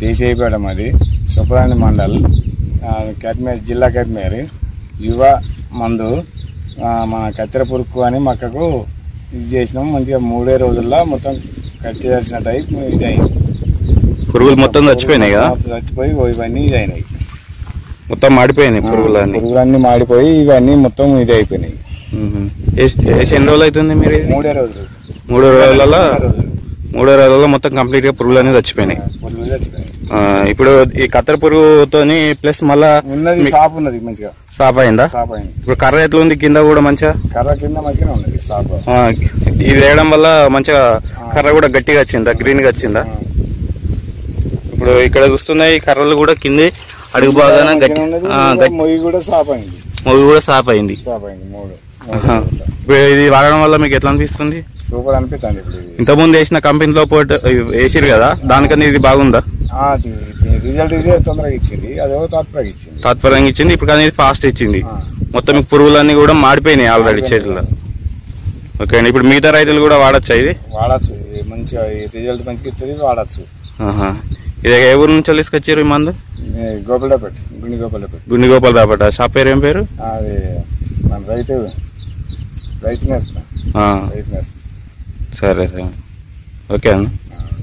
దేశీయపేట మాది సుప్రాణి మండల్ ఆ, కట్మేర్ జిల్లా కట్మేర్ యువ మందు ఆ, మన కత్తెర పురుక్కు అని మక్కకు ఇది చేసినాం మంచిగా మూడే రోజుల్లో మొత్తం కట్ చేయాల్సిన టైప్ ఇది అయింది పురుగులు మొత్తం చచ్చిపోయినాయి కదా మొత్తం చచ్చిపోయి ఓ ఇవన్నీ ఇది అయినాయి మొత్తం మాడిపోయినాయి పురుగులన్నీ పురుగులన్నీ మాడిపోయి ఇవన్నీ మొత్తం ఇది అయిపోయినాయి మ్మ్. ఏ- వేసి ఎన్ని రోజులు అవుతుంది మీరు ఇది? మూడే రోజులు మూడో రోజులలో మూడే రోజులు మూడో రోజులలో మొత్తం కంప్లీట్ గా పురుగులు అనేది చచ్చిపోయినాయి పురుగులు చచ్చిపోయినాయి ఆ, ఇప్పుడు ఈ కత్తెర పురుగుతోని ప్లస్ మళ్ళా ఉన్నది మీకు సాప్ ఉన్నది మంచిగా సాఫ్ అయిందా సాప్ అయింది ఇప్పుడు కర్ర ఎట్లా ఉంది కింద కూడా మంచిగా కర్ర కింద మంచిగా ఉన్నది సాప్ ఆ, ఇది వేయడం వల్ల మంచిగా కర్ర కూడా గట్టిగా వచ్చిందా గ్రీన్ గా వచ్చిందా ఇప్పుడు ఇక్కడ చూస్తున్నాయి ఈ కర్రలు కూడా కింది అడుగు బాగానే గట్టి మంచిగా ఉన్నది. ఆ, ఇంకా గట్టి మొయ్యి కూడా సాప్ అయింది మొగ్గు కూడా సాఫ్ అయింది సాప్ అయింది మూడు ఆహా. ఇప్పుడు ఇది వాడడం వల్ల మీకు ఎట్లా అనిపిస్తుంది సూపర్ అనిపిస్తుంది ఇప్పుడు ఇది ఇంతకుముందు వేసిన కంపెనీలో పోటీ వేసిరు కదా దానికన్నా ఇది బాగుందా ఆ, ఇది- ఇది రిజల్ట్ ఇదే తొందరగా ఇచ్చింది అదో తాత్పర్యంగా ఇచ్చింది తాత్పర్యంగా ఇచ్చింది ఇప్పుడు కానీ ఇది ఫాస్ట్ ఇచ్చింది ఆ. మొత్తం మీకు పురుగులన్నీ కూడా మాడిపోయినాయి ఆల్రెడీ చేతుల్లో ఓకే అండి ఇప్పుడు మిగతా రైతులు కూడా వాడచ్చా ఇది వాడచ్చు ఇది మంచిగా ఈ రిజల్ట్ మంచిగా ఇస్తుంది వాడచ్చు ఆహా. ఇది ఏ ఊరు నుంచి తీసుకొచ్చారు ఈ మందు గోపలపేట గుండి గోపలపేట గుండి గోపాల్ రాబట్ట షాప్ పేరు ఏం పేరు అది మన రైతు రైతు నేస్తా ఆ, రైతు నేస్తా సరే సరే ఓకే అన్న ఆ.